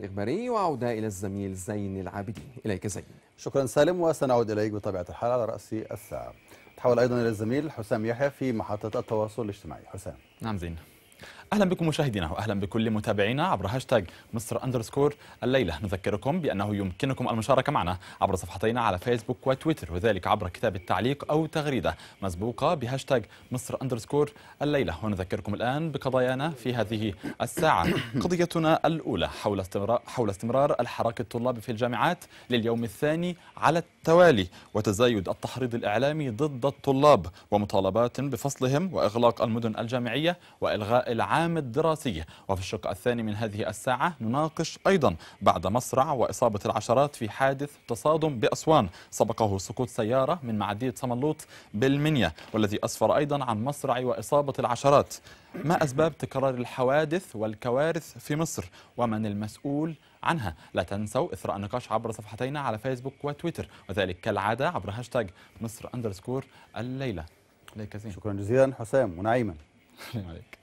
الإخباري وعودة إلى الزميل زين العابدين إليك زين شكرا سالم وسنعود إليك بطبيعة الحال على رأس الساعة تحول أيضا إلى الزميل حسام يحيى في محطة التواصل الاجتماعي حسام نعم زين اهلا بكم مشاهدينا واهلا بكل متابعينا عبر هاشتاج مصر اندرسكور الليله نذكركم بانه يمكنكم المشاركه معنا عبر صفحتينا على فيسبوك وتويتر وذلك عبر كتاب التعليق او تغريده مسبوقه بهاشتاج مصر اندرسكور الليله ونذكركم الان بقضايانا في هذه الساعه قضيتنا الاولى حول استمرار حول استمرار الحراك الطلابي في الجامعات لليوم الثاني على التوالي وتزايد التحريض الاعلامي ضد الطلاب ومطالبات بفصلهم واغلاق المدن الجامعيه والغاء العام العام الدراسي وفي الشق الثاني من هذه الساعة نناقش أيضا بعد مصرع وإصابة العشرات في حادث تصادم بأسوان سبقه سقوط سيارة من معدية سمنلوط بالمنيا والذي أسفر أيضا عن مصرع وإصابة العشرات ما أسباب تكرار الحوادث والكوارث في مصر ومن المسؤول عنها لا تنسوا إثراء النقاش عبر صفحتينا على فيسبوك وتويتر وذلك كالعادة عبر هاشتاج مصر أندرسكور الليلة شكرا جزيلا حسام ونعيما عليك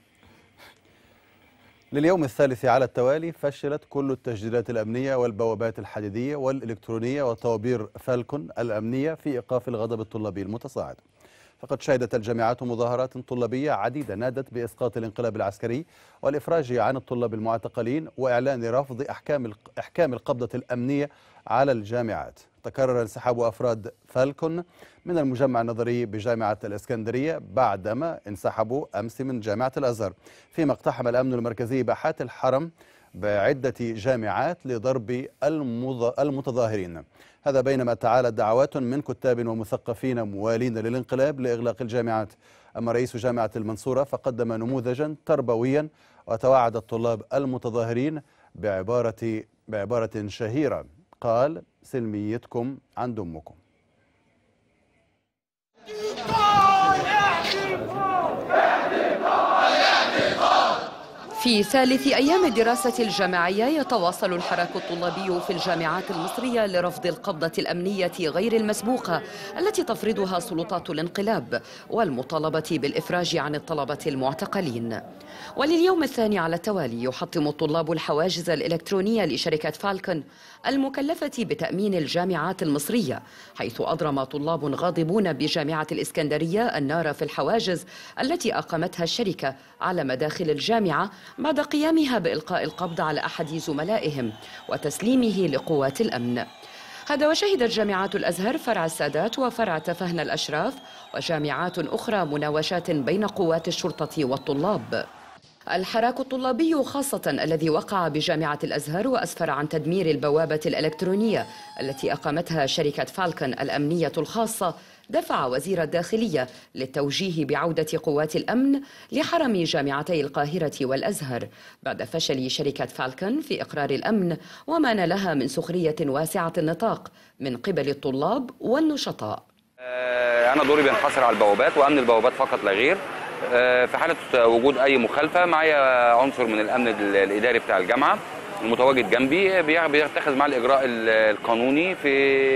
لليوم الثالث على التوالي فشلت كل التسجيلات الأمنية والبوابات الحديدية والإلكترونية وطوابير فالكون الأمنية في إيقاف الغضب الطلابي المتصاعد فقد شهدت الجامعات مظاهرات طلابية عديدة نادت بإسقاط الانقلاب العسكري والإفراج عن الطلاب المعتقلين وإعلان رفض أحكام إحكام القبضة الأمنية على الجامعات تكرر انسحاب أفراد فالكون من المجمع النظري بجامعة الإسكندرية بعدما انسحبوا أمس من جامعة الأزهر فيما اقتحم الأمن المركزي باحات الحرم بعدة جامعات لضرب المتظاهرين هذا بينما تعالت دعوات من كتاب ومثقفين موالين للانقلاب لإغلاق الجامعات أما رئيس جامعة المنصورة فقدم نموذجا تربويا وتوعد الطلاب المتظاهرين بعبارة, بعبارة شهيرة قال سلميتكم عند أمكم في ثالث أيام الدراسة الجامعية يتواصل الحراك الطلابي في الجامعات المصرية لرفض القبضة الأمنية غير المسبوقة التي تفرضها سلطات الانقلاب والمطالبة بالإفراج عن الطلبة المعتقلين ولليوم الثاني على التوالي يحطم الطلاب الحواجز الإلكترونية لشركة فالكون المكلفة بتأمين الجامعات المصرية حيث أضرم طلاب غاضبون بجامعة الإسكندرية النار في الحواجز التي أقامتها الشركة على مداخل الجامعة بعد قيامها بإلقاء القبض على أحد زملائهم وتسليمه لقوات الأمن هذا وشهدت جامعات الأزهر فرع السادات وفرع تفهنا الأشراف وجامعات أخرى مناوشات بين قوات الشرطة والطلاب الحراك الطلابي خاصة الذي وقع بجامعة الأزهر وأسفر عن تدمير البوابة الإلكترونية التي أقامتها شركة فالكون الأمنية الخاصة دفع وزير الداخلية للتوجيه بعودة قوات الأمن لحرم جامعتي القاهرة والأزهر بعد فشل شركة فالكون في إقرار الأمن وما نالها من سخرية واسعة النطاق من قبل الطلاب والنشطاء أنا دوري بينحصر على البوابات وأمن البوابات فقط لا غير في حالة وجود أي مخالفة معايا عنصر من الأمن الإداري بتاع الجامعة المتواجد جنبي بيتخذ مع الإجراء القانوني في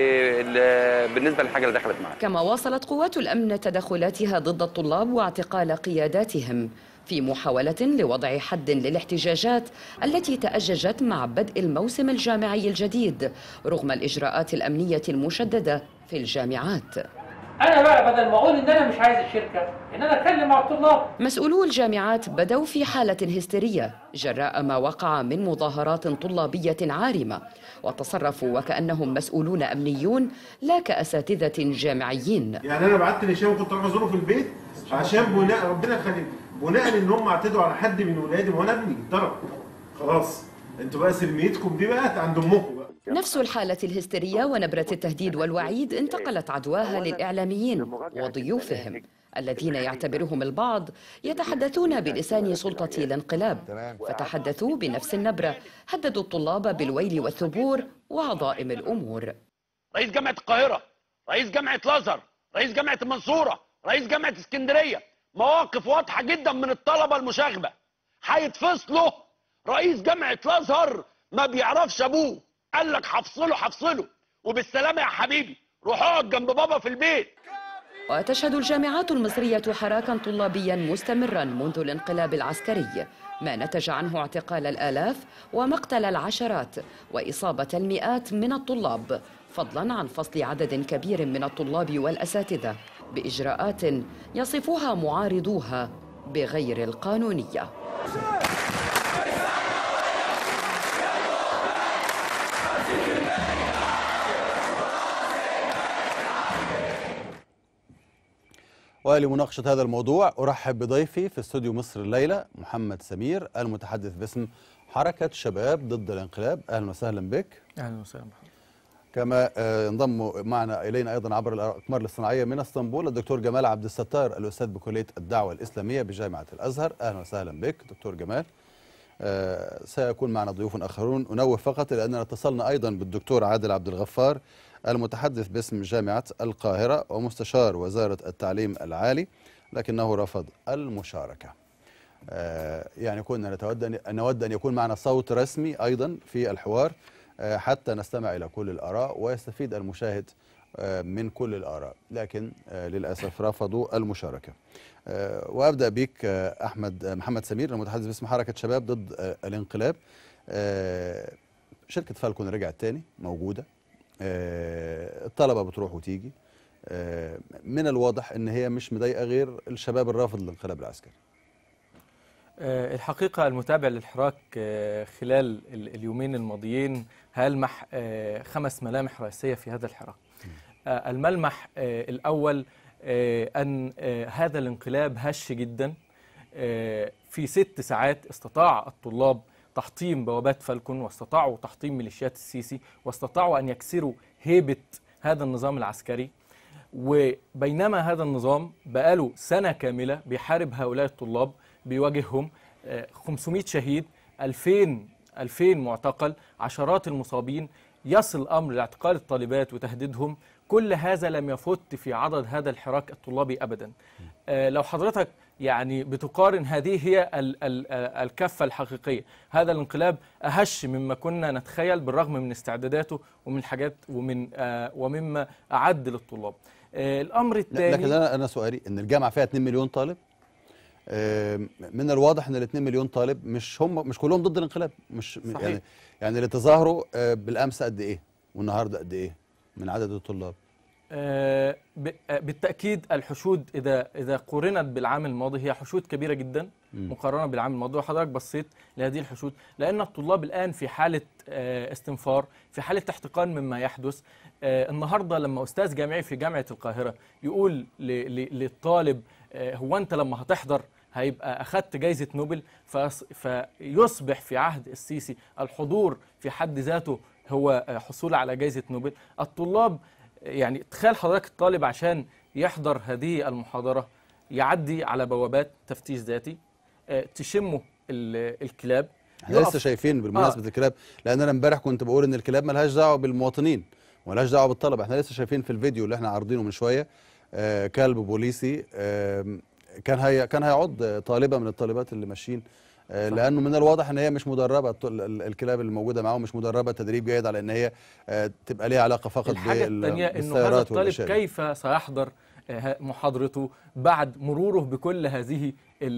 بالنسبة للحاجة اللي دخلت معاه كما واصلت قوات الأمن تدخلاتها ضد الطلاب واعتقال قياداتهم في محاولة لوضع حد للاحتجاجات التي تأججت مع بدء الموسم الجامعي الجديد رغم الإجراءات الأمنية المشددة في الجامعات انا بقى بدل ما اقول ان انا مش عايز الشركه ان انا اتكلم مع الطلاب مسؤولو الجامعات بدوا في حاله هستيريه جراء ما وقع من مظاهرات طلابيه عارمه وتصرفوا وكانهم مسؤولون امنيون لا كاساتذه جامعيين يعني انا بعت لهشام كنت رايح ازوره في البيت عشان بناء ربنا يخليك بناء ان هم اعتدوا على حد من ولادي وانا ابني ضرب خلاص انتوا بقى سلميتكم دي بقت عند امكم بقى نفس الحالة الهستيرية ونبرة التهديد والوعيد انتقلت عدواها للإعلاميين وضيوفهم الذين يعتبرهم البعض يتحدثون بلسان سلطة الانقلاب فتحدثوا بنفس النبرة هددوا الطلاب بالويل والثبور وعظائم الأمور رئيس جامعة القاهرة رئيس جامعة الأزهر رئيس جامعة المنصورة رئيس جامعة اسكندرية مواقف واضحة جدا من الطلبة المشاغبة هيتفصلوا رئيس جامعة الأزهر ما بيعرفش أبوه قال لك هفصله هفصله وبالسلامة يا حبيبي روح اقعد جنب بابا في البيت وتشهد الجامعات المصرية حراكا طلابيا مستمرا منذ الانقلاب العسكري ما نتج عنه اعتقال الآلاف ومقتل العشرات وإصابة المئات من الطلاب فضلا عن فصل عدد كبير من الطلاب والأساتذة بإجراءات يصفها معارضوها بغير القانونية ولمناقشة هذا الموضوع أرحب بضيفي في استوديو مصر الليلة محمد سمير المتحدث باسم حركة شباب ضد الانقلاب أهلا وسهلا بك اهلا وسهلا بحضرتك كما آه، ينضم معنا إلينا أيضا عبر الأقمار الاصطناعية من اسطنبول الدكتور جمال عبد الستار الأستاذ بكلية الدعوة الإسلامية بجامعة الأزهر أهلا وسهلا بك دكتور جمال آه، سيكون معنا ضيوف آخرون أنوه فقط لأننا اتصلنا أيضا بالدكتور عادل عبد الغفار المتحدث باسم جامعة القاهرة ومستشار وزارة التعليم العالي لكنه رفض المشاركة آه، يعني كنا نتود أن- نود أن يكون معنا صوت رسمي أيضا في الحوار آه، حتى نستمع إلى كل الآراء ويستفيد المشاهد آه، من كل الآراء لكن آه، للأسف رفضوا المشاركة آه، وأبدأ بك آه، أحمد آه، محمد سمير المتحدث باسم حركة شباب ضد آه، الانقلاب آه، شركة فالكون رجعت تاني موجودة آه، الطلبة بتروح وتيجي آه، من الواضح ان هي مش مضايقه غير الشباب الرافض للانقلاب العسكري آه، الحقيقة المتابع للحراك آه، خلال ال- اليومين الماضيين هلمح آه، خمس ملامح رئيسية في هذا الحراك آه، الملمح آه، الأول آه، أن آه، هذا الانقلاب هش جدا آه، في ست ساعات استطاع الطلاب تحطيم بوابات فالكون واستطاعوا تحطيم ميليشيات السيسي واستطاعوا أن يكسروا هيبة هذا النظام العسكري وبينما هذا النظام بقاله سنة كاملة بيحارب هؤلاء الطلاب بيواجههم آه، 500 شهيد 2000 2000 معتقل عشرات المصابين يصل الأمر لاعتقال الطالبات وتهديدهم كل هذا لم يفت في عضد هذا الحراك الطلابي أبدا آه، لو حضرتك يعني بتقارن هذه هي ال ال آه، الكفة الحقيقية هذا الانقلاب أهش مما كنا نتخيل بالرغم من استعداداته ومن الحاجات ومن آه، ومما أعد للطلاب آه، الأمر لا، الثاني لكن انا انا سؤالي ان الجامعه فيها 2 مليون طالب آه، من الواضح ان ال 2 مليون طالب مش هم مش كلهم ضد الانقلاب مش صحيح. يعني يعني اللي تظاهروا آه، بالامس قد ايه والنهارده قد ايه من عدد الطلاب آه، ب- آه، بالتأكيد الحشود إذا إذا قورنت بالعام الماضي هي حشود كبيرة جدا مم. مقارنة بالعام الماضي وحضرتك بصيت لهذه الحشود لأن الطلاب الآن في حالة آه، استنفار في حالة احتقان مما يحدث آه، النهاردة لما أستاذ جامعي في جامعة القاهرة يقول ل- ل- للطالب آه، هو أنت لما هتحضر هيبقى أخدت جايزة نوبل فيص- فيصبح في عهد السيسي الحضور في حد ذاته هو آه، حصول على جايزة نوبل الطلاب يعني تخيل حضرتك الطالب عشان يحضر هذه المحاضرة يعدي على بوابات تفتيش ذاتي آه، تشمه ال- الكلاب احنا يقف- لسه شايفين بالمناسبه آه. الكلاب لان انا امبارح كنت بقول ان الكلاب ملهاش دعوه بالمواطنين ملهاش دعوه بالطلبه احنا لسه شايفين في الفيديو اللي احنا عارضينه من شويه آه كلب بوليسي آه كان هي كان هيعض طالبه من الطالبات اللي ماشيين آه صح. لانه من الواضح ان هي مش مدربه الط- ال- الكلاب اللي موجوده معاهم مش مدربه تدريب جيد على ان هي آه تبقى ليها علاقه فقط الحاجة بال- الثانية انه هذا بالسيارات الطالب والاشياء دي. كيف سيحضر آه، محاضرته بعد مروره بكل هذه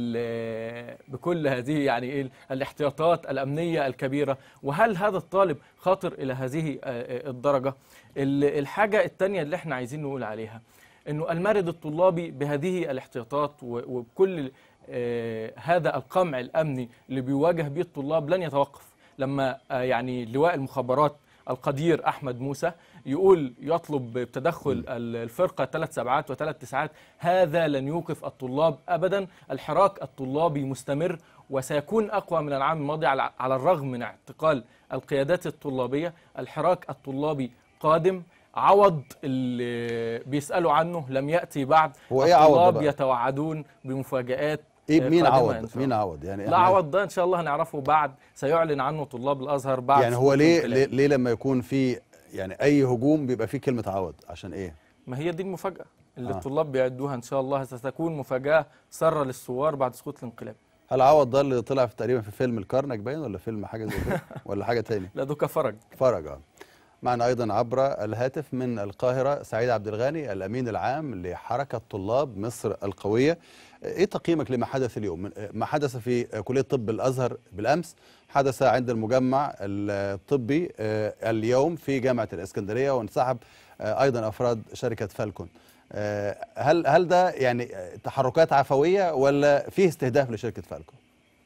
ال- بكل هذه يعني إيه الاحتياطات الأمنية الكبيرة وهل هذا الطالب خاطر إلى هذه آه، الدرجة ال- الحاجة الثانية اللي احنا عايزين نقول عليها انه المارد الطلابي بهذه الاحتياطات و- وبكل آه، هذا القمع الامني اللي بيواجه به الطلاب لن يتوقف لما آه، يعني لواء المخابرات القدير احمد موسى يقول يطلب بتدخل ال- الفرقه ثلاث سبعات وثلاث تسعات هذا لن يوقف الطلاب ابدا الحراك الطلابي مستمر وسيكون اقوى من العام الماضي على على الرغم من اعتقال القيادات الطلابيه الحراك الطلابي قادم عوض اللي بيسالوا عنه لم ياتي بعد هو إيه عوض ده الطلاب بقى؟ يتوعدون بمفاجآت ايه آه، مين قادمة عوض إن شاء مين الله. عوض يعني لا إحنا- عوض ده ان شاء الله هنعرفه بعد سيعلن عنه طلاب الازهر بعد يعني هو سقوط ليه الانقلاب. ليه, ليه لما يكون في يعني اي هجوم بيبقى فيه كلمه عوض عشان ايه ما هي دي المفاجاه اللي آه. الطلاب بيعدوها ان شاء الله ستكون مفاجاه ساره للثوار بعد سقوط الانقلاب هل عوض ده اللي طلع في تقريبا في فيلم الكرنك باين ولا فيلم حاجه زي كده ولا حاجه تاني لا دوكا فرج فرج اه معنا أيضا عبر الهاتف من القاهرة سعيد عبد الغني الأمين العام لحركة طلاب مصر القوية إيه تقييمك لما حدث اليوم ما حدث في كلية طب الأزهر بالأمس حدث عند المجمع الطبي آه، اليوم في جامعة الإسكندرية وانسحب آه، أيضا أفراد شركة فالكون آه، هل هل ده يعني تحركات عفوية ولا فيه استهداف لشركة فالكون؟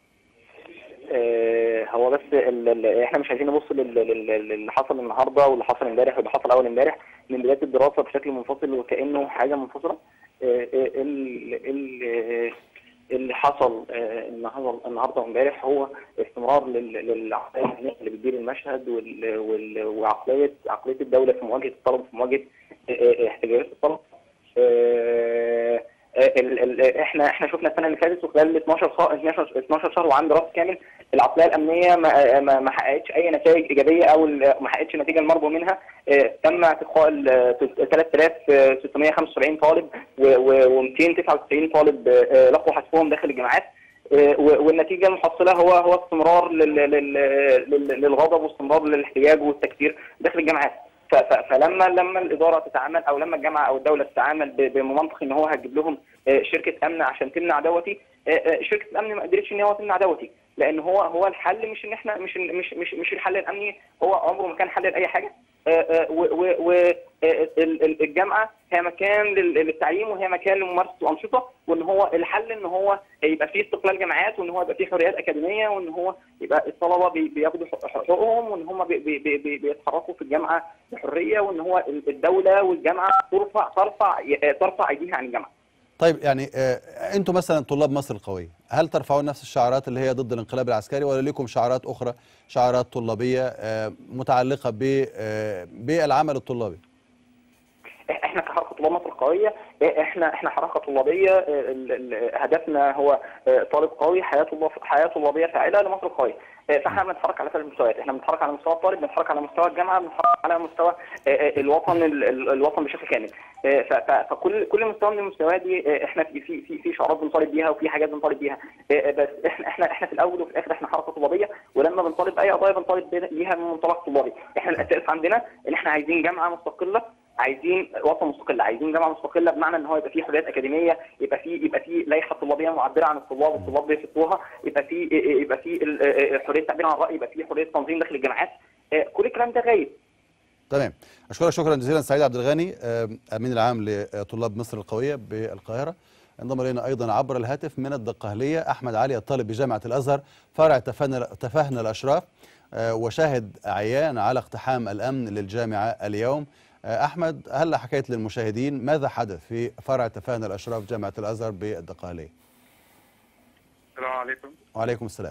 آه، هو بس ال- ال- احنا مش عايزين نبص لل- لل- للي حصل النهارده واللي حصل امبارح واللي حصل اول امبارح من بدايه الدراسه بشكل منفصل وكانه حاجه منفصله آه، آه، ال- ال- آه، اللي حصل آه، النهارده النهارده وامبارح هو استمرار لل- للعقليه المهنية اللي بتدير المشهد وال- وال- وعقليه عقليه الدوله في مواجهه الطلبه في مواجهه آه، آه، احتياجات الطلبه آه، ال- ال- احنا احنا شفنا السنه اللي فاتت وخلال ال 12 شهر 12 12 شهر وعام دراسه كامل العقليه الامنيه ما ما ما حققتش اي نتائج ايجابيه او ال- ما حققتش النتيجه المرجو منها آه، تم اعتقاء ال 3675 طالب و299 طالب آه، لقوا حتفهم داخل الجامعات آه، و- والنتيجه المحصله هو هو استمرار لل- لل- لل- للغضب واستمرار للاحتجاج والتكفير داخل الجامعات ف- ف- فلما لما الاداره تتعامل او لما الجامعه او الدوله تتعامل ب- بمنطق ان هو هتجيب لهم آه، شركه امن عشان تمنع دوتي آه، آه، شركه الامن ما قدرتش ان هو تمنع دوتي لان هو هو الحل مش ان احنا مش مش مش مش الحل الامني هو عمره ما كان حل لاي حاجه والجامعه هي مكان لل- للتعليم وهي مكان لممارسه الانشطه وان هو الحل ان هو يبقى فيه استقلال جامعات وان هو يبقى فيه حريات اكاديميه وان هو يبقى الطلبه بي- بياخدوا حق- حقوقهم وان هم بي- بي- بي- بي- بيتحركوا في الجامعه بحريه وان هو الدوله والجامعه ترفع ترفع ترفع ايديها عن الجامعه طيب يعني آه، انتوا مثلا طلاب مصر القويه هل ترفعون نفس الشعارات اللي هي ضد الانقلاب العسكري ولا لكم شعارات اخرى شعارات طلابيه آه، متعلقه ب آه، بالعمل الطلابي احنا كحركه طلاب مصر القويه احنا احنا حركه طلابيه ال- ال- هدفنا هو طالب قوي حياه طلاب حياه طلابيه فاعله لمصر القويه فاحنا بنتحرك على ثلاث مستويات احنا بنتحرك على مستوى الطالب بنتحرك على مستوى الجامعه بنتحرك على مستوى الوطن ال- ال- الوطن بشكل كامل ف- ف- فكل كل مستوى من المستويات دي احنا في في في في شعارات بنطالب بيها وفي حاجات بنطالب بيها بس احنا احنا احنا في الاول وفي الاخر احنا حركه طلابيه ولما بنطالب اي قضايا بنطالب بيها من منطلق طلابي احنا الاساس عندنا ان احنا عايزين جامعه مستقله عايزين وطن مستقل عايزين جامعه مستقله بمعنى ان هو يبقى فيه حريات اكاديميه يبقى فيه يبقى فيه لائحه طلابيه معبره عن الطلاب الطلاب بيحطوها يبقى فيه يبقى فيه ال- حريه التعبير عن الراي يبقى فيه حريه تنظيم داخل الجامعات كل الكلام ده غايب تمام اشكرك شكرا جزيلا سعيد عبد الغني آه، امين العام لطلاب مصر القويه بالقاهره انضم الينا ايضا عبر الهاتف من الدقهليه احمد علي الطالب بجامعه الازهر فرع تفاهنا تفاهنا الاشراف آه، وشاهد عيان على اقتحام الامن للجامعه اليوم آه، احمد هلا حكيت للمشاهدين ماذا حدث في فرع تفاهنا الاشراف جامعه الازهر بالدقهليه السلام عليكم وعليكم السلام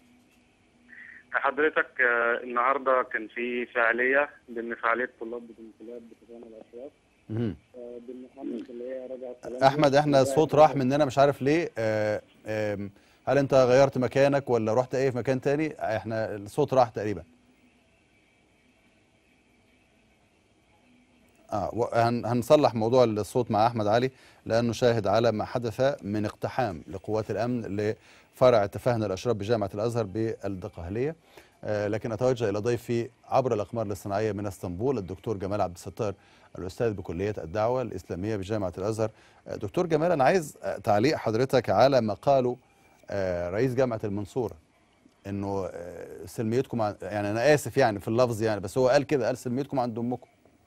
حضرتك آه، النهارده كان في فعاليه ضمن فعاليه طلاب الانقلاب بتفاهم الاشراف مهم. آه، ضمن حمله اللي هي رجعت سلام احمد احنا الصوت راح مننا مش عارف ليه آه، آم، هل انت غيرت مكانك ولا رحت ايه في مكان تاني احنا الصوت راح تقريبا اه و- هن- هنصلح موضوع الصوت مع احمد علي لانه شاهد على ما حدث من اقتحام لقوات الامن لفرع تفاهنا الاشراف بجامعه الازهر بالدقهليه آه، لكن اتوجه الى ضيفي عبر الاقمار الاصطناعيه من اسطنبول الدكتور جمال عبد الستار الاستاذ بكليه الدعوه الاسلاميه بجامعه الازهر آه، دكتور جمال انا عايز آه، تعليق حضرتك على ما قاله آه، رئيس جامعه المنصوره انه آه، سلميتكم عن- يعني انا اسف يعني في اللفظ يعني بس هو قال كده قال سلميتكم عند امكم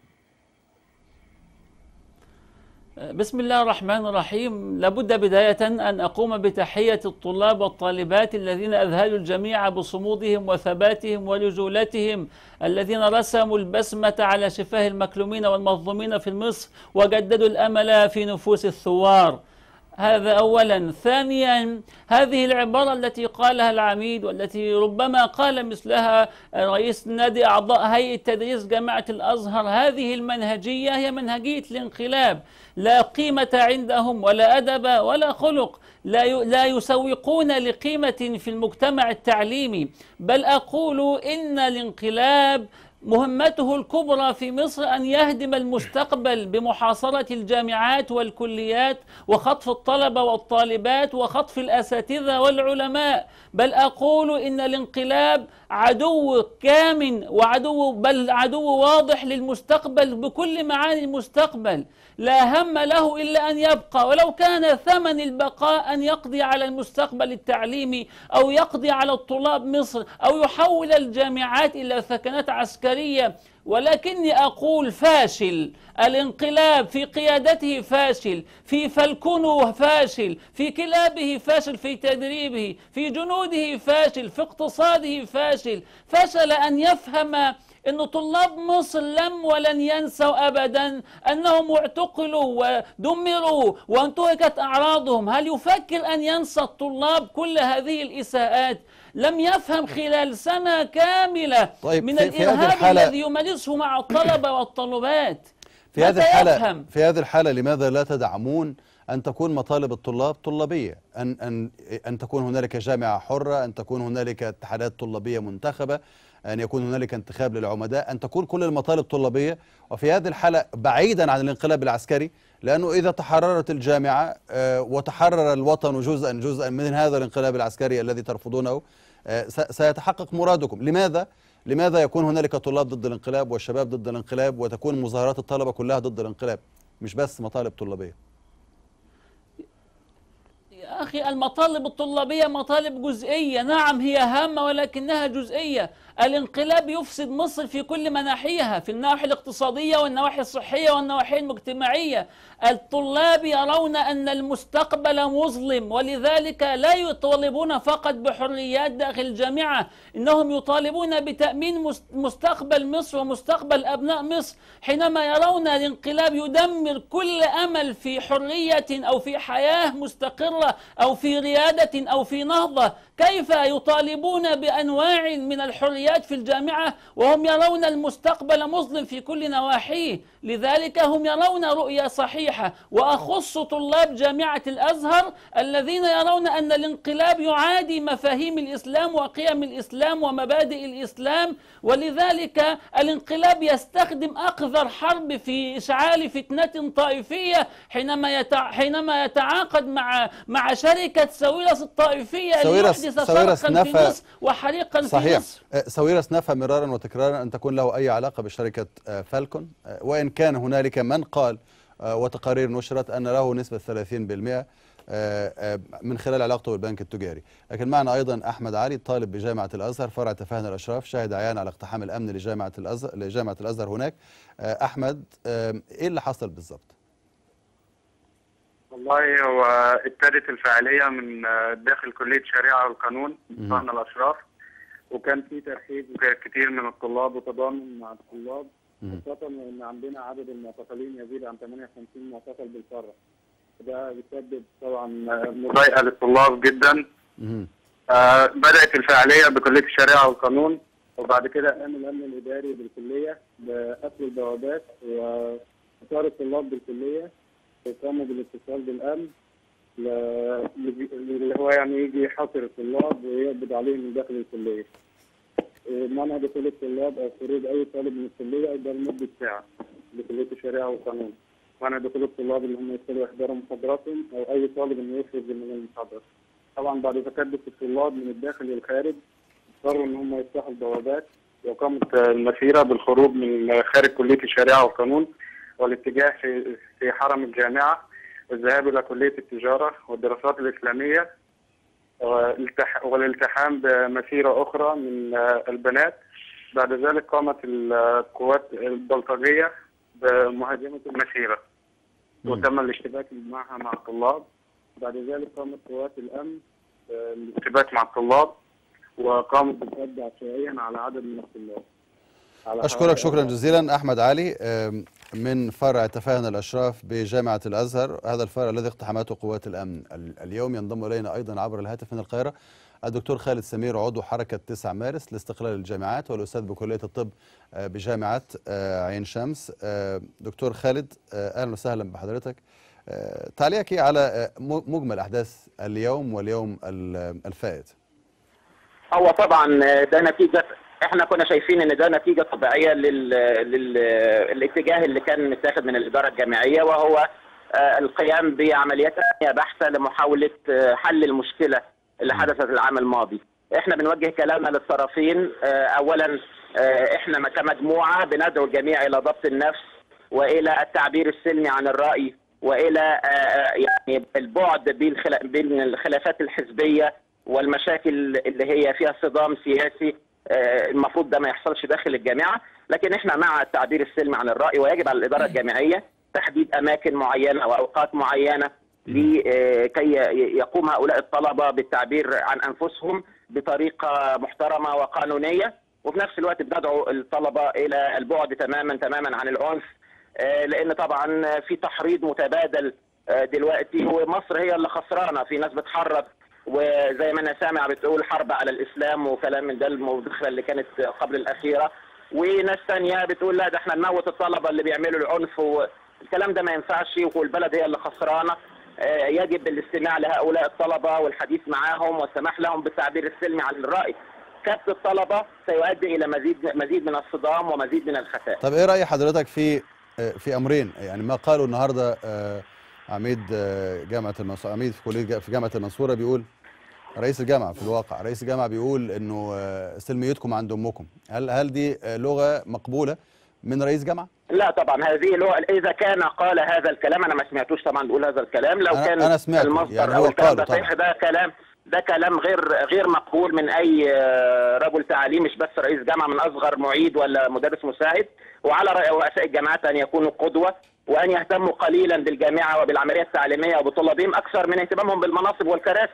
بسم الله الرحمن الرحيم لابد بداية أن أقوم بتحية الطلاب والطالبات الذين أذهلوا الجميع بصمودهم وثباتهم ولجولتهم الذين رسموا البسمة على شفاه المكلومين والمظلومين في مصر وجددوا الأمل في نفوس الثوار هذا اولا ثانيا هذه العباره التي قالها العميد والتي ربما قال مثلها رئيس نادي اعضاء هيئه تدريس جامعه الازهر هذه المنهجيه هي منهجيه الانقلاب لا قيمه عندهم ولا ادب ولا خلق لا ي- لا يسوقون لقيمه في المجتمع التعليمي بل اقول ان الانقلاب مهمته الكبرى في مصر أن يهدم المستقبل بمحاصرة الجامعات والكليات وخطف الطلبة والطالبات وخطف الأساتذة والعلماء بل أقول إن الانقلاب عدو كامن وعدو بل عدو واضح للمستقبل بكل معاني المستقبل لا هم له إلا أن يبقى ولو كان ثمن البقاء أن يقضي على المستقبل التعليمي أو يقضي على الطلاب مصر أو يحول الجامعات إلى ثكنات عسكرية ولكني أقول فاشل الانقلاب في قيادته فاشل في فلكنه فاشل في كلابه فاشل في تدريبه في جنوده فاشل في اقتصاده فاشل فشل أن يفهم أن طلاب مصر لم ولن ينسوا أبدا أنهم اعتقلوا ودمروا وانتهكت أعراضهم هل يفكر أن ينسى الطلاب كل هذه الإساءات لم يفهم خلال سنة كاملة طيب من في- في هذه الإرهاب الحالة- الذي يمارسه مع الطلبة والطلبات في هذه متى الحالة يفهم؟ في هذه الحالة لماذا لا تدعمون أن تكون مطالب الطلاب طلابية أن أن أن تكون هنالك جامعة حرة أن تكون هنالك اتحادات طلابية منتخبة أن يكون هنالك انتخاب للعمداء أن تكون كل المطالب طلابية وفي هذه الحالة بعيدا عن الانقلاب العسكري لأنه إذا تحررت الجامعة آه، وتحرر الوطن جزءا جزءا من هذا الانقلاب العسكري الذي ترفضونه آه، س- سيتحقق مرادكم لماذا؟ لماذا يكون هنالك طلاب ضد الانقلاب والشباب ضد الانقلاب وتكون مظاهرات الطلبة كلها ضد الانقلاب مش بس مطالب طلابية يا أخي المطالب الطلابية مطالب جزئية نعم هي هامة ولكنها جزئية الانقلاب يفسد مصر في كل مناحيها في النواحي الاقتصادية والنواحي الصحية والنواحي المجتمعية الطلاب يرون أن المستقبل مظلم ولذلك لا يطالبون فقط بحريات داخل الجامعة إنهم يطالبون بتأمين مس- مستقبل مصر ومستقبل أبناء مصر حينما يرون الانقلاب يدمر كل أمل في حرية أو في حياة مستقرة أو في ريادة أو في نهضة كيف يطالبون بأنواع من الحريات في الجامعة وهم يرون المستقبل مظلم في كل نواحيه لذلك هم يرون رؤية صحيحة وأخص طلاب جامعة الأزهر الذين يرون أن الانقلاب يعادي مفاهيم الإسلام وقيم الإسلام ومبادئ الإسلام ولذلك الانقلاب يستخدم أقذر حرب في إشعال فتنة طائفية حينما يتع... حينما يتعاقد مع مع شركة ساويرس الطائفية ساويرس- ليحدث ساويرس شرقا في نفى- مصر وحريقا في صحيح مصر آه، ساويرس نفى مرارا وتكرارا أن تكون له أي علاقة بشركة آه، فالكون آه، وإن كان هنالك من قال آه، وتقارير نشرت أن له نسبة 30% آه، آه، من خلال علاقته بالبنك التجاري لكن معنا أيضا أحمد علي طالب بجامعة الأزهر فرع تفاهن الأشراف شاهد عيان على اقتحام الأمن لجامعة الأزهر, لجامعة الأزهر هناك آه، أحمد آه، إيه اللي حصل بالضبط؟ والله هو ابتدت الفعالية من آه، داخل كلية شريعة والقانون مهم. فهنا الأشراف وكان في ترحيب كتير من الطلاب وتضامن مع الطلاب مهم. خاصة إن عندنا عدد المعتقلين يزيد عن 58 معتقل بالفرع ده بيسبب طبعا آه، مضايقة للطلاب جدا مهم. آه، بدأت الفعالية بكلية الشريعة والقانون وبعد كده قام الأمن الإداري بالكلية بقفل البوابات وإطار الطلاب بالكلية وقاموا بالاتصال بالأمن ل- اللي هو يعني يجي يحاصر الطلاب ويقبض عليهم من داخل الكلية. آه، منع دخول الطلاب أو خروج أي طالب من الكلية ده لمدة ساعة لكلية الشريعة والقانون. منع دخول الطلاب اللي هم يدخلوا يحضروا محاضراتهم أو أي طالب إنه يخرج من المحاضرة. طبعا بعد تكدس الطلاب من الداخل للخارج اضطروا ان هم يفتحوا البوابات وقامت المسيره بالخروج من خارج كليه الشريعه والقانون والاتجاه في في حرم الجامعه والذهاب الى كليه التجاره والدراسات الاسلاميه والالتح- والالتحام بمسيره اخرى من البنات بعد ذلك قامت القوات البلطجيه بمهاجمه المسيره وتم الاشتباك معها مع الطلاب بعد ذلك قامت قوات الامن بالاشتباك مع الطلاب وقامت بالقبض عشوائيا على عدد من الطلاب على أشكرك حوالي شكرا جزيلا أحمد علي آم، من فرع تفاهن الأشراف بجامعة الأزهر هذا الفرع الذي اقتحمته قوات الأمن ال- اليوم ينضم إلينا أيضا عبر الهاتف من القاهرة الدكتور خالد سمير عضو حركة 9 مارس لاستقلال الجامعات والأستاذ بكلية الطب آه، بجامعة آه، عين شمس آه، دكتور خالد آه، أهلا وسهلا بحضرتك آه، تعليقك إيه على آه، م- مجمل أحداث اليوم واليوم ال- الفائت هو طبعا ده نتيجة احنا كنا شايفين ان ده نتيجه طبيعيه لل... لل... الاتجاه اللي كان متاخد من الاداره الجامعيه وهو آه، القيام بعمليات أمنية بحثه لمحاوله آه، حل المشكله اللي حدثت العام الماضي. احنا بنوجه كلامنا للطرفين آه، اولا آه، احنا م- كمجموعه بندعو الجميع الى ضبط النفس والى التعبير السلمي عن الراي والى آه، يعني البعد بين خلا- بين الخلافات الحزبيه والمشاكل اللي هي فيها صدام سياسي آه، المفروض ده ما يحصلش داخل الجامعه لكن احنا مع التعبير السلمي عن الراي ويجب على الاداره الجامعيه تحديد اماكن معينه واوقات معينه لكي يقوم هؤلاء الطلبه بالتعبير عن انفسهم بطريقه محترمه وقانونيه وفي نفس الوقت بندعو الطلبه الى البعد تماما تماما عن العنف آه، لان طبعا في تحريض متبادل آه، دلوقتي ومصر هي اللي خسرانه في ناس بتحرض وزي ما انا سامع بتقول حرب على الاسلام وكلام من ده المداخله اللي كانت قبل الاخيره وناس تانية بتقول لا ده احنا نموت الطلبه اللي بيعملوا العنف والكلام ده ما ينفعش والبلد هي اللي خسرانه آه، يجب الاستماع لهؤلاء الطلبه والحديث معاهم والسماح لهم بالتعبير السلمي عن الراي كبت الطلبه سيؤدي الى مزيد مزيد من الصدام ومزيد من الخسائر طب ايه راي حضرتك في آه، في امرين يعني ما قاله النهارده آه، عميد آه، جامعه المنصوره عميد في كليه جا- في جامعه المنصوره بيقول رئيس الجامعه في الواقع رئيس الجامعه بيقول انه آه، سلميتكم عند امكم هل هل دي آه، لغه مقبوله من رئيس جامعه لا طبعا هذه لغه اذا كان قال هذا الكلام انا ما سمعتوش طبعا بيقول هذا الكلام لو أنا- كان أنا سمعته، المصدر يعني او هو الكلام قاله ده صحيح ده كلام ده كلام غير غير مقبول من اي آه، رجل تعليم مش بس رئيس جامعه من اصغر معيد ولا مدرس مساعد وعلى رأي رؤساء الجامعات ان يكونوا قدوه وان يهتموا قليلا بالجامعه وبالعمليه التعليميه وبطلابهم اكثر من اهتمامهم بالمناصب والكراسي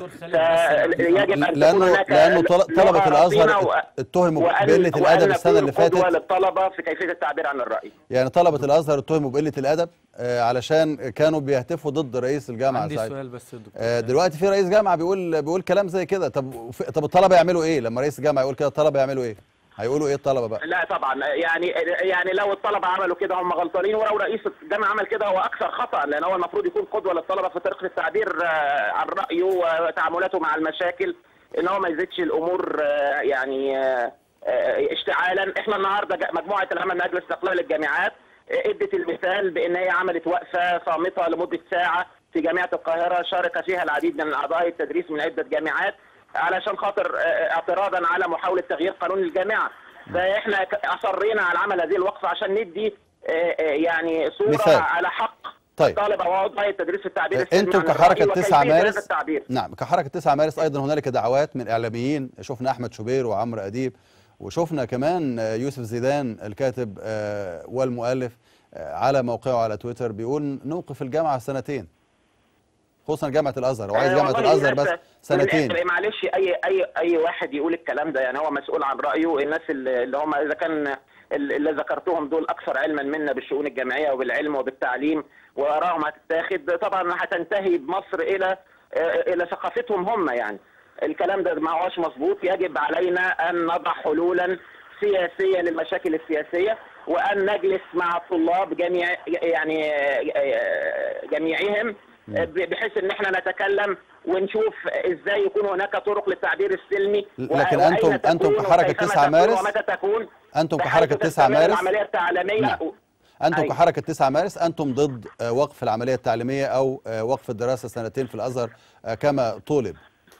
يجب ان تكون لانه هناك لانه طل- لغة طلبه رصينة الازهر و- اتهموا وأن- بقله الادب وأن السنه اللي نكون قدوة فاتت للطلبه في كيفيه التعبير عن الراي يعني طلبه الازهر اتهموا بقله الادب آه، علشان كانوا بيهتفوا ضد رئيس الجامعه عندي ساعتها. سؤال بس يا دكتور آه، دلوقتي في رئيس جامعه بيقول بيقول كلام زي كده طب وف- طب الطلبه يعملوا ايه لما رئيس الجامعه يقول كده الطلبه يعملوا ايه هيقولوا ايه الطلبه بقى لا طبعا يعني يعني لو الطلبه عملوا كده هم غلطانين ولو رئيس الجامعه عمل كده هو اكثر خطا لان هو المفروض يكون قدوه للطلبه في طريقه التعبير آه، عن رايه وتعاملاته مع المشاكل ان هو ما يزيدش الامور آه، يعني آه، آه، اشتعالا احنا النهارده جا- مجموعه العمل من اجل استقلال الجامعات آه، ادت المثال بان هي عملت وقفه صامته لمده ساعه في جامعه القاهره شارك فيها العديد من اعضاء التدريس من عده جامعات علشان خاطر آه، اعتراضا على محاوله تغيير قانون الجامعه فاحنا ك- اصرينا على عمل هذه الوقفه عشان ندي آه، آه، يعني صوره مثال. على حق طيب. الطالبه واعضاء التدريس في التعبير السلمي انتم عن كحركه الرأي 9 وكيفية هذا مارس التعبير نعم كحركه 9 مارس ايضا هنالك دعوات من اعلاميين شفنا احمد شوبير وعمرو اديب وشفنا كمان آه، يوسف زيدان الكاتب آه، والمؤلف آه، على موقعه على تويتر بيقول نوقف الجامعه سنتين خصوصا جامعه الازهر هو عايز آه، جامعه والله الازهر الناس- بس سنتين والآخر معلش اي اي اي واحد يقول الكلام ده يعني هو مسؤول عن رايه الناس اللي اللي هم اذا كان اللي ذكرتهم دول اكثر علما منا بالشؤون الجامعيه وبالعلم وبالتعليم وارائهم هتتاخد طبعا هتنتهي بمصر الى آه، الى ثقافتهم هم يعني الكلام ده ما هوش مظبوط يجب علينا ان نضع حلولا سياسيه للمشاكل السياسيه وان نجلس مع الطلاب جميع يعني آه، جميعهم بحيث ان احنا نتكلم ونشوف ازاي يكون هناك طرق للتعبير السلمي لكن وأين أنتم- تكون أنتم كحركة وكيفما 9 تكون مارس- ومتى تكون أنتم بحيث كحركة 9 تستمر مارس- العمليه التعليميه نعم. انتم أيوة. كحركه 9 مارس انتم ضد آه، وقف العمليه التعليميه او آه، وقف الدراسه سنتين في الازهر آه، كما طولب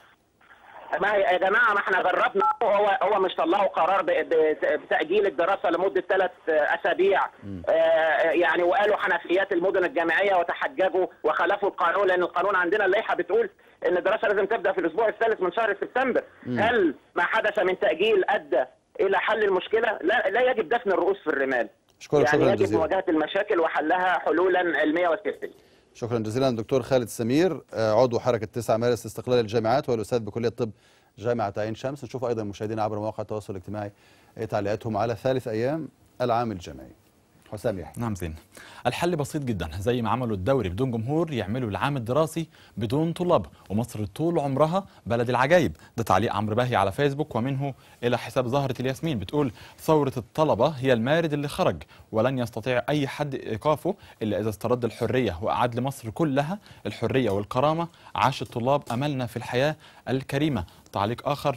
ما هي- يا جماعه ما احنا جربنا هو هو مش طلعوا قرار ب- ب- بتاجيل الدراسه لمده ثلاث اسابيع آه، يعني وقالوا حنفيات المدن الجامعيه وتحججوا وخالفوا القانون لان القانون عندنا اللائحه بتقول ان الدراسه لازم تبدا في الاسبوع الثالث من شهر سبتمبر مم. هل ما حدث من تاجيل ادى الى حل المشكله لا لا يجب دفن الرؤوس في الرمال أشكرك يعني شكرا يجب جزيلا. مواجهه المشاكل وحلها حلولا علميه وسياسيه شكرا جزيلا دكتور خالد سمير آه، عضو حركه 9 مارس استقلال الجامعات والاستاذ بكليه الطب جامعه عين شمس نشوف ايضا مشاهدينا عبر مواقع التواصل الاجتماعي إيه تعليقاتهم على ثالث ايام العام الجامعي حسام يحيى نعم زين الحل بسيط جدا زي ما عملوا الدوري بدون جمهور يعملوا العام الدراسي بدون طلاب ومصر طول عمرها بلد العجائب ده تعليق عمرو باهي على فيسبوك ومنه الى حساب زهرة الياسمين بتقول ثورة الطلبة هي المارد اللي خرج ولن يستطيع اي حد ايقافه الا اذا استرد الحرية واعاد لمصر كلها الحرية والكرامة عاش الطلاب املنا في الحياة الكريمة تعليق اخر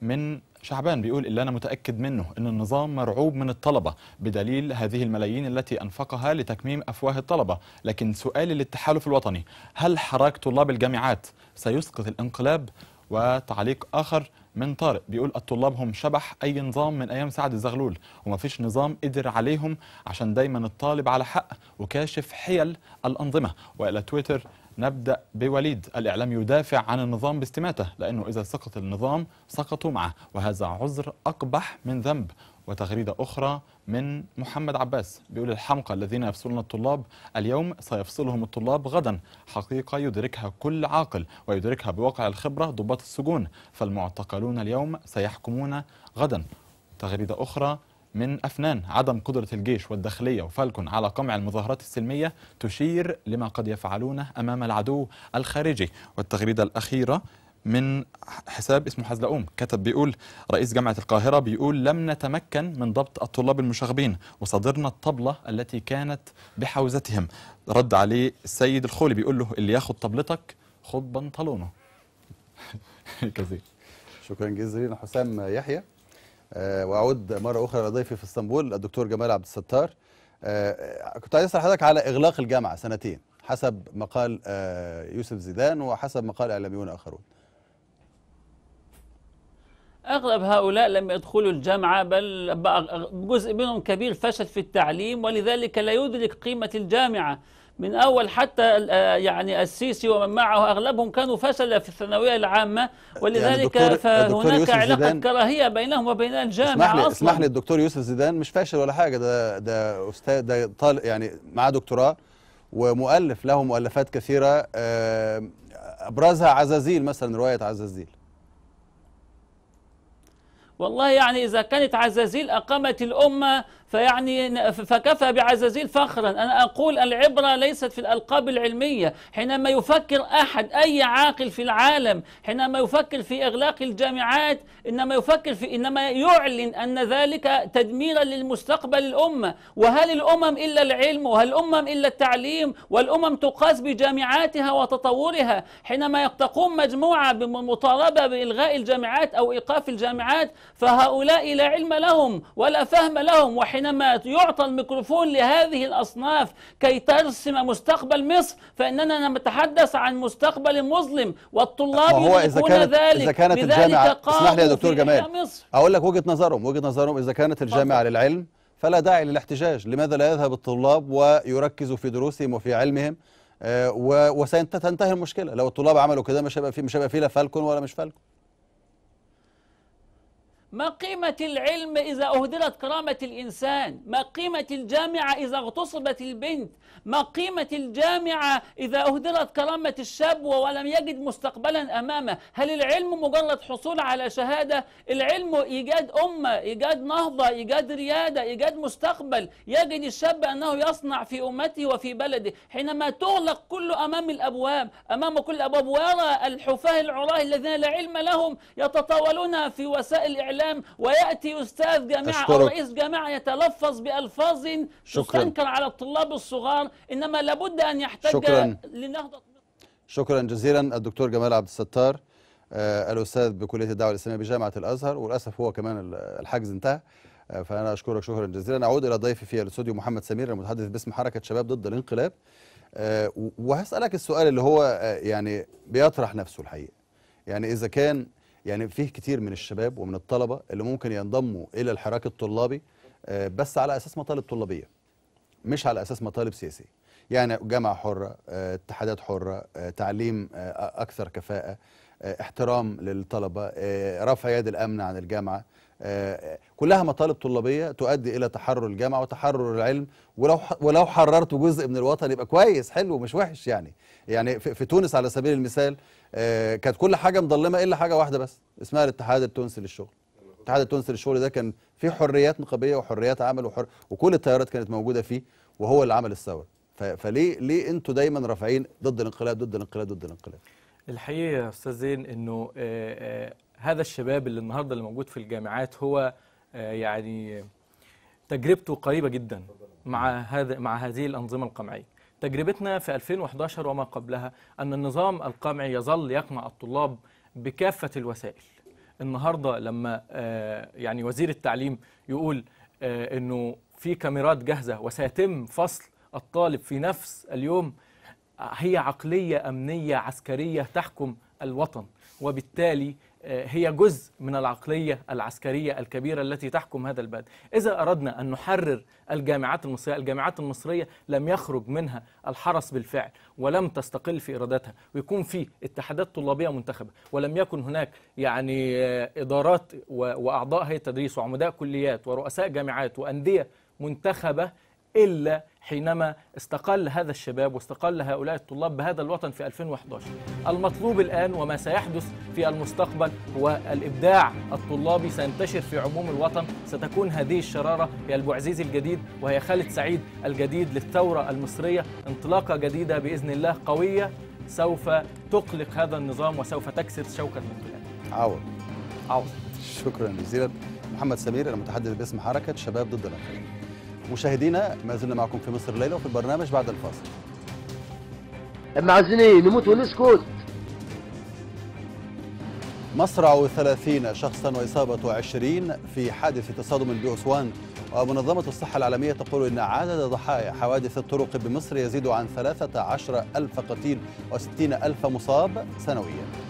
من شعبان بيقول اللي أنا متأكد منه أن النظام مرعوب من الطلبة بدليل هذه الملايين التي أنفقها لتكميم أفواه الطلبة لكن سؤالي للتحالف الوطني هل حراك طلاب الجامعات سيسقط الانقلاب وتعليق آخر من طارق بيقول الطلاب هم شبح أي نظام من أيام سعد الزغلول وما فيش نظام قدر عليهم عشان دايما الطالب على حق وكاشف حيل الأنظمة وإلى تويتر نبدأ بوليد الإعلام يدافع عن النظام باستماتة لأنه إذا سقط النظام سقطوا معه وهذا عذر أقبح من ذنب وتغريدة أخرى من محمد عباس بيقول الحمقى الذين يفصلون الطلاب اليوم سيفصلهم الطلاب غدا حقيقة يدركها كل عاقل ويدركها بواقع الخبرة ضباط السجون فالمعتقلون اليوم سيحكمون غدا تغريدة أخرى من أفنان عدم قدرة الجيش والداخلية وفالكون على قمع المظاهرات السلمية تشير لما قد يفعلونه أمام العدو الخارجي والتغريدة الأخيرة من حساب اسمه حزلقوم كتب بيقول رئيس جامعة القاهرة بيقول لم نتمكن من ضبط الطلاب المشاغبين وصدرنا الطبلة التي كانت بحوزتهم رد عليه السيد الخولي بيقول له اللي ياخد طبلتك خد بنطلونه كثير شكرا جزيلا حسام يحيى آه، واعود مره اخرى لضيفي في اسطنبول الدكتور جمال عبد الستار آه، كنت عايز اسال حضرتك على اغلاق الجامعه سنتين حسب مقال آه، يوسف زيدان وحسب مقال اعلاميون اخرون أغلب هؤلاء لم يدخلوا الجامعة بل بقى جزء منهم كبير فشل في التعليم ولذلك لا يدرك قيمة الجامعة من أول حتى آه، يعني السيسي ومن معه أغلبهم كانوا فشل في الثانوية العامة ولذلك الدكتور- الدكتور فهناك يوسف علاقة زيدان- كراهية بينهم وبين الجامعة اسمح لي أصلا اسمح لي الدكتور يوسف زيدان مش فاشل ولا حاجه ده ده استاذ ده طالب يعني معاه دكتوراه ومؤلف له مؤلفات كثيره آه، ابرزها عزازيل مثلا روايه عزازيل والله يعني إذا كانت عزازيل أقامت الأمة فيعني فكفى بعزازيل فخرا أنا أقول العبرة ليست في الألقاب العلمية حينما يفكر أحد أي عاقل في العالم حينما يفكر في إغلاق الجامعات إنما يفكر في إنما يعلن أن ذلك تدميرا للمستقبل الأمة وهل الأمم إلا العلم وهل الأمم إلا التعليم والأمم تقاس بجامعاتها وتطورها حينما تقوم مجموعة بمطالبة بإلغاء الجامعات أو إيقاف الجامعات فهؤلاء لا علم لهم ولا فهم لهم وحينما يعطى الميكروفون لهذه الأصناف كي ترسم مستقبل مصر فإننا نتحدث عن مستقبل مظلم والطلاب ما هو اذا يدركون كانت ذلك اذا كانت لذلك الجامعه اسمح لي يا قاموا دكتور في إحياء جمال مصر اقول لك وجهه نظرهم وجهه نظرهم اذا كانت الجامعه للعلم فلا داعي للاحتجاج لماذا لا يذهب الطلاب ويركزوا في دروسهم وفي علمهم آه، و- وستنتهي المشكله لو الطلاب عملوا كده مش هيبقى في مش هيبقى في لا فالكون ولا مش فالكون ما قيمة العلم إذا أهدرت كرامة الإنسان ما قيمة الجامعة إذا اغتصبت البنت ما قيمة الجامعة إذا أهدرت كرامة الشاب ولم يجد مستقبلا أمامه هل العلم مجرد حصول على شهادة العلم إيجاد أمة إيجاد نهضة إيجاد ريادة إيجاد مستقبل يجد الشاب أنه يصنع في أمته وفي بلده حينما تغلق كل أمام الأبواب أمام كل الأبواب ويرى الحفاة العراة الذين لا علم لهم يتطاولون في وسائل الإعلام ويأتي أستاذ جامعة أو أشكرك. رئيس جامعة يتلفظ بألفاظ شكراً. تستنكر على الطلاب الصغار إنما لابد أن يحتج شكراً. لنهضة شكرا جزيلا الدكتور جمال عبد الستار آه، الاستاذ بكليه الدعوه الاسلاميه بجامعه الازهر وللاسف هو كمان ال- الحجز انتهى آه، فانا اشكرك شكرا جزيلا اعود الى ضيفي في الاستوديو محمد سمير المتحدث باسم حركه شباب ضد الانقلاب آه، و- وهسالك السؤال اللي هو آه، يعني بيطرح نفسه الحقيقه يعني اذا كان يعني فيه كتير من الشباب ومن الطلبه اللي ممكن ينضموا الى الحراك الطلابي آه، بس على اساس مطالب طلابيه مش على اساس مطالب سياسيه يعني جامعه حره آه، اتحادات حره آه، تعليم آه، اكثر كفاءه آه، احترام للطلبه آه، رفع يد الامن عن الجامعه آه، كلها مطالب طلابيه تؤدي الى تحرر الجامعه وتحرر العلم ولو ح- ولو حررت جزء من الوطن يبقى كويس حلو مش وحش يعني يعني في, في تونس على سبيل المثال آه، كانت كل حاجه مظلمه الا حاجه واحده بس اسمها الاتحاد التونسي للشغل الاتحاد التونسي للشغل ده كان فيه حريات نقابيه وحريات عمل وحر وكل التيارات كانت موجوده فيه وهو اللي عمل الثوره ف- فليه ليه انتوا دايما رافعين ضد الانقلاب ضد الانقلاب ضد الانقلاب الحقيقه يا استاذ زين انه آه، آه، هذا الشباب اللي النهارده اللي موجود في الجامعات هو آه، يعني تجربته قريبه جدا مع هذا مع هذه الانظمه القمعيه تجربتنا في 2011 وما قبلها ان النظام القمعي يظل يقمع الطلاب بكافه الوسائل النهارده لما آه، يعني وزير التعليم يقول آه، انه في كاميرات جاهزه وسيتم فصل الطالب في نفس اليوم آه، هي عقليه امنيه عسكريه تحكم الوطن وبالتالي آه، هي جزء من العقليه العسكريه الكبيره التي تحكم هذا البلد. اذا اردنا ان نحرر الجامعات المصريه، الجامعات المصريه لم يخرج منها الحرس بالفعل ولم تستقل في ارادتها ويكون في اتحادات طلابيه منتخبه ولم يكن هناك يعني آه، ادارات و- واعضاء هيئه تدريس وعمداء كليات ورؤساء جامعات وانديه منتخبه الا حينما استقل هذا الشباب واستقل هؤلاء الطلاب بهذا الوطن في 2011 المطلوب الآن وما سيحدث في المستقبل هو الإبداع الطلابي سينتشر في عموم الوطن ستكون هذه الشرارة هي البوعزيز الجديد وهي خالد سعيد الجديد للثورة المصرية انطلاقة جديدة بإذن الله قوية سوف تقلق هذا النظام وسوف تكسر شوكة الانقلاب عوض عوض شكرا جزيلا محمد سمير المتحدث باسم حركة شباب ضد الانقلاب مشاهدينا ما زلنا معكم في مصر الليلة وفي البرنامج بعد الفاصل اما عايزين ايه نموت ونسكت مصرع 30 شخصا وإصابة 20 في حادث تصادم بأسوان ومنظمة الصحة العالمية تقول إن عدد ضحايا حوادث الطرق بمصر يزيد عن 13 ألف قتيل و60 ألف مصاب سنويا